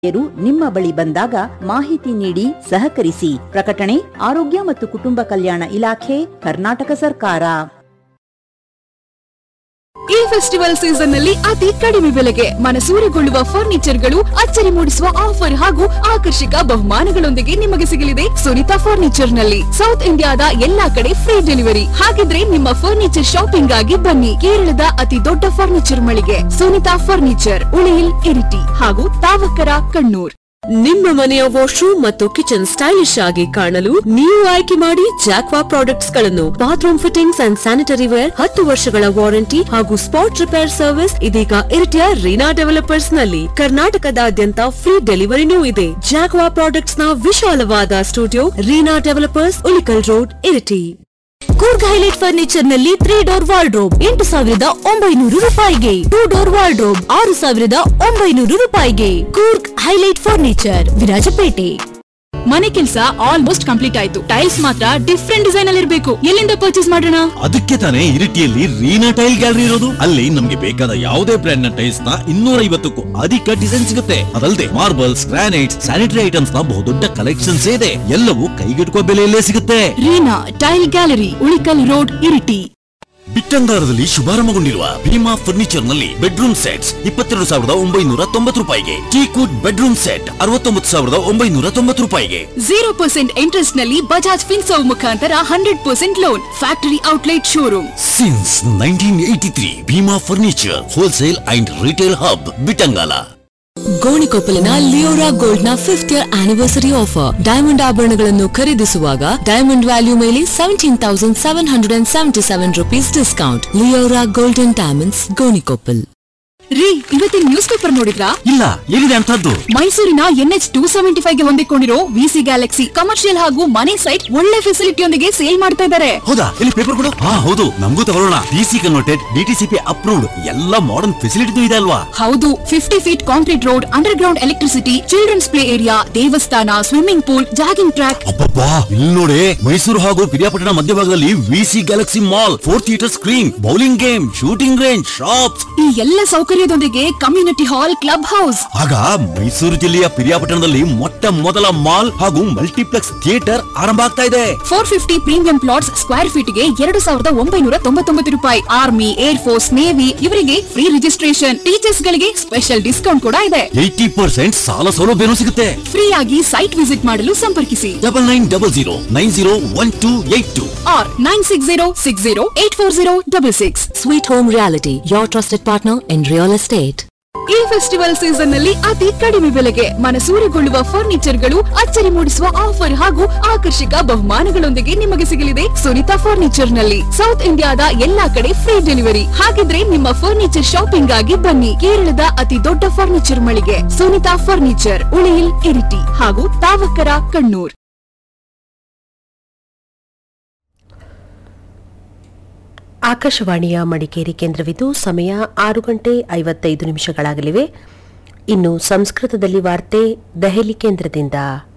ರು ನಿಮ್ಮ ಬಳಿ ಬಂದಾಗ ಮಾಹಿತಿ ನೀಡಿ ಸಹಕರಿಸಿ ಪ್ರಕಟಣೆ ಆರೋಗ್ಯ ಮತ್ತು ಕುಟುಂಬ ಕಲ್ಯಾಣ ಇಲಾಖೆ ಕರ್ನಾಟಕ ಸರ್ಕಾರ ಈ ಫೆಸ್ಟಿವಲ್ ಸೀಸನ್ ನಲ್ಲಿ ಅತಿ ಕಡಿಮೆ ಬೆಲೆಗೆ ಮನಸೂರೆಗೊಳ್ಳುವ ಫರ್ನಿಚರ್ಗಳು ಅಚ್ಚರಿ ಮೂಡಿಸುವ ಆಫರ್ ಹಾಗೂ ಆಕರ್ಷಕ ಬಹುಮಾನಗಳೊಂದಿಗೆ ನಿಮಗೆ ಸಿಗಲಿದೆ ಸುನಿತಾ ಫರ್ನಿಚರ್ ನಲ್ಲಿ ಸೌತ್ ಇಂಡಿಯಾದ ಎಲ್ಲಾ ಕಡೆ ಫ್ರೀ ಡೆಲಿವರಿ ಹಾಗಿದ್ರೆ ನಿಮ್ಮ ಫರ್ನಿಚರ್ ಶಾಪಿಂಗ್ ಆಗಿ ಬನ್ನಿ ಕೇರಳದ ಅತಿ ದೊಡ್ಡ ಫರ್ನಿಚರ್ ಮಳಿಗೆ ಸುನಿತಾ ಫರ್ನಿಚರ್ ಉಳಿಯಿಲ್ ಇರಿಟಿ ಹಾಗೂ ತಾವಕರ ಕಣ್ಣೂರ್ ನಿಮ್ಮ ಮನೆಯ ವಾಶ್ರೂಮ್ ಮತ್ತು ಕಿಚನ್ ಸ್ಟೈಲಿಶ್ ಆಗಿ ಕಾಣಲು ನೀವು ಆಯ್ಕೆ ಮಾಡಿ ಜಾಕ್ವಾ ಪ್ರಾಡಕ್ಟ್ಸ್ ಗಳನ್ನು bathroom fittings and sanitary ware ಹತ್ತು ವರ್ಷಗಳ ವಾರಂಟಿ ಹಾಗೂ ಸ್ಪಾಟ್ ರಿಪೇರ್ ಸರ್ವಿಸ್ ಇದೀಗ ಇರಿಟಿಯ ರೀನಾ ಡೆವಲಪರ್ಸ್ ನಲ್ಲಿ ಕರ್ನಾಟಕದಾದ್ಯಂತ ಫ್ರೀ ಡೆಲಿವರಿನೂ ಇದೆ ಜಾಕ್ವಾ ಪ್ರಾಡಕ್ಟ್ಸ್ ನ ವಿಶಾಲವಾದ studio Reena developers Ulikal road Iritty Coorg highlight furniture ನಲ್ಲಿ ತ್ರೀ ಡೋರ್ ವಾರ್ಡ್ರೋಬ್ ಎಂಟು ಸಾವಿರದ ಒಂಬೈನೂರು ರೂಪಾಯಿಗೆ ಟೂ ಡೋರ್ ವಾರ್ಡ್ರೋಬ್ ಆರು ಸಾವಿರದ ಒಂಬೈನೂರು ರೂಪಾಯಿಗೆ ಕೂರ್ಗ್ ಹೈಲೈಟ್ ಫರ್ನಿಚರ್ ವಿರಾಜಪೇಟೆ ಮನೆ ಕೆಲಸ ಆಲ್ಮೋಸ್ಟ್ ಕಂಪ್ಲೀಟ್ ಆಯ್ತು ಟೈಲ್ಸ್ ಮಾತ್ರ ಡಿಫ್ರೆಂಟ್ ಡಿಸೈನ್ ಅಲ್ಲಿ ಇರಬೇಕು ಎಲ್ಲಿಂದ ಪರ್ಚೇಸ್ ಮಾಡೋಣ ಅದಕ್ಕೆ ತಾನೇ ಇರಿಟಿಯಲ್ಲಿ ರೀನಾ ಟೈಲ್ ಗ್ಯಾಲರಿ ಇರೋದು ಅಲ್ಲಿ ನಮ್ಗೆ ಬೇಕಾದ ಯಾವುದೇ ಬ್ರ್ಯಾಂಡ್ ನ ಟೈಲ್ಸ್ ನ ಇನ್ನೂರ ಐವತ್ತಕ್ಕೂ ಅಧಿಕ ಡಿಸೈನ್ ಸಿಗುತ್ತೆ ಅದಲ್ಲದೆ ಮಾರ್ಬಲ್ಸ್ ಗ್ರಾನೈಟ್ಸ್ ಸ್ಯಾನಿಟರಿ ಐಟಮ್ಸ್ ನ ಬಹುದೊಡ್ಡ ಕಲೆಕ್ಷನ್ಸ್ ಇದೆ ಎಲ್ಲವೂ ಕೈಗೆಟುಕುವ ಬೆಲೆಯಲ್ಲೇ ಸಿಗುತ್ತೆ Reena tile gallery Ulikal road Iritty ಬಿಟ್ಟಂಗಾರದಲ್ಲಿ ಶುಭಾರಂಭಗೊಂಡಿರುವ ಭೀಮಾ ಫರ್ನಿಚರ್ ನಲ್ಲಿ ಬೆಡ್ರೂಮ್ ಸೆಟ್ಸ್ ಇಪ್ಪತ್ತೆರಡು ಸಾವಿರದ ಒಂಬೈನೂರ ತೊಂಬತ್ತು ರೂಪಾಯಿಗೆ ಟೀಕುಡ್ ಬೆಡ್ರೂಮ್ ಸೆಟ್ ಅರವತ್ತೊಂಬತ್ತು ಸಾವಿರದ ಒಂಬೈನೂರ ತೊಂಬತ್ತು ರೂಪಾಯಿಗೆ ಜೀರೋ ಪರ್ಸೆಂಟ್ ಇಂಟ್ರೆಸ್ಟ್ ನಲ್ಲಿ ಬಜಾಜ್ ಫಿನ್ಸರ್ವ್ ಮುಖಾಂತರ hundred percent loan factory outlet showroom since nineteen eighty three Bhima furniture wholesale and retail hub Bittangala ಗೋಣಿಕೊಪ್ಪಲಿನ ಲಿಯೋರಾ ಗೋಲ್ಡ್ ನ fifth year anniversary offer diamond ಆಭರಣಗಳನ್ನು ಖರೀದಿಸುವಾಗ ಡೈಮಂಡ್ ವ್ಯಾಲ್ಯೂ ಮೇಲೆ seventeen thousand seven hundred and seventy seven rupees discount Leora golden diamonds Gonikoppal ರೀ ಇವತ್ತಿನ news paper ನೋಡಿದ್ರಾ ಇಲ್ಲ ಏನಿದೆ ಅಂತದ್ದು ಮೈಸೂರಿನ ಎನ್ಎಚ್ ಟೂ ಸೆವೆಂಟಿ ಫೈವ್ ಗೆ ಹೊಂದಿಕೊಂಡಿರೋ ವಿಸಿ ಗ್ಯಾಲಕ್ಸಿ ಕಮರ್ಷಿಯಲ್ ಹಾಗೂ ಮನೆ ಸೈಟ್ ಒಳ್ಳೆ ಫೆಸಿಲಿಟಿಯೊಂದಿಗೆ ಸೇಲ್ ಮಾಡ್ತಾ ಇದ್ದಾರೆ ಹೌದಾ ಇಲ್ಲಿ ಪೇಪರ್ ಕೊಡು ಹಾ ಹೌದು ನಮಗೂ ತಗೊಳ್ಳೋಣ ಡಿಸಿ ಕನ್ವರ್ಟೆಡ್ ಡಿಟಿಸಿಪಿ ಅಪ್ರೂವ್ಡ್ ಎಲ್ಲ ಮಾಡರ್ನ್ ಫೆಸಿಲಿಟಿ ಇದೆ ಅಲ್ವಾ ಹೌದು fifty feet concrete road underground electricity children's play area ದೇವಸ್ಥಾನ ಸ್ವಿಮ್ಮಿಂಗ್ ಪೂಲ್ ಜಾಗಿಂಗ್ ಟ್ರ್ಯಾಕ್ ಅಬ್ಬಬ್ಬಾ ಇಲ್ಲಿ ನೋಡಿ ಮೈಸೂರು ಹಾಗೂ ಪಿರಿಯಾಪಟ್ಟಣ ಮಧ್ಯಭಾಗದಲ್ಲಿ VC galaxy mall four theatre screen bowling game shooting range shops ಈ ಎಲ್ಲ ಸೌಕರ್ಯದೊಂದಿಗೆ ಕಮ್ಯುನಿಟಿ ಹಾಲ್ ಕ್ಲಬ್ ಹೌಸ್ ಆಗ ಮೈಸೂರು ಜಿಲ್ಲೆಯ ಪಿರಿಯಾಪಟ್ಟಣದಲ್ಲಿ ಮೊಟ್ಟ ಮೊದಲ ಮಾಲ್ ಹಾಗೂ ಮಲ್ಟಿಪ್ಲೆಕ್ಸ್ ಥಿಯೇಟರ್ ಆರಂಭ ಆಗ್ತಾ ಇದೆ four fifty premium plots square feet ಗೆ ಎರಡು ಸಾವಿರದ ಒಂಬೈನೂರ ತೊಂಬತ್ತೊಂಬತ್ತು ರೂಪಾಯಿ ಆರ್ಮಿ ಏರ್ ಫೋರ್ಸ್ ನೇವಿ ಇವರಿಗೆ ಫ್ರೀ ರಿಜಿಸ್ಟ್ರೇಷನ್ ಟೀಚರ್ಸ್ ಗಳಿಗೆ ಸ್ಪೆಷಲ್ ಡಿಸ್ಕೌಂಟ್ ಕೂಡ ಇದೆ ಏಯ್ಟಿ ಪರ್ಸೆಂಟ್ ಸಾಲ ಸೌಲಭ್ಯನೂ ಸಿಗುತ್ತೆ ಫ್ರೀ ಆಗಿ ಸೈಟ್ ವಿಸಿಟ್ ಮಾಡಲು ಸಂಪರ್ಕಿಸಿ double nine double zero nine zero one two eight two ಆರ್ nine six zero six zero eight four zero double six sweet home reality your trusted partner in real estate ಈ festival season ನಲ್ಲಿ ಅತಿ ಕಡಿಮೆ ಬೆಲೆಗೆ ಮನಸೂರೆಗೊಳ್ಳುವ ಫರ್ನಿಚರ್ಗಳು ಅಚ್ಚರಿ ಮೂಡಿಸುವ offer ಹಾಗೂ ಆಕರ್ಷಕ ಬಹುಮಾನಗಳೊಂದಿಗೆ ನಿಮಗೆ ಸಿಗಲಿದೆ ಸುನಿತಾ ಫರ್ನಿಚರ್ ನಲ್ಲಿ ಸೌತ್ ಇಂಡಿಯಾದ ಎಲ್ಲಾ ಕಡೆ ಫ್ರೀ ಡೆಲಿವರಿ ಹಾಗಿದ್ರೆ ನಿಮ್ಮ ಫರ್ನಿಚರ್ ಶಾಪಿಂಗ್ ಆಗಿ ಬನ್ನಿ ಕೇರಳದ ಅತಿ ದೊಡ್ಡ ಫರ್ನಿಚರ್ ಮಳಿಗೆ ಸುನಿತಾ ಫರ್ನಿಚರ್ ಉಳಿಯಿಲ್ ಇರಿಟಿ ಹಾಗೂ ತಾವಕರ ಕಣ್ಣೂರ್ ಆಕಾಶವಾಣಿಯ ಮಡಿಕೇರಿ ಕೇಂದ್ರವಿದು ಸಮಯ ಆರು ಗಂಟೆ ಐವತ್ತೈದು ನಿಮಿಷಗಳಾಗಲಿವೆ ಇನ್ನು ಸಂಸ್ಕೃತದಲ್ಲಿ ವಾರ್ತೆ ದೆಹಲಿ ಕೇಂದ್ರದಿಂದ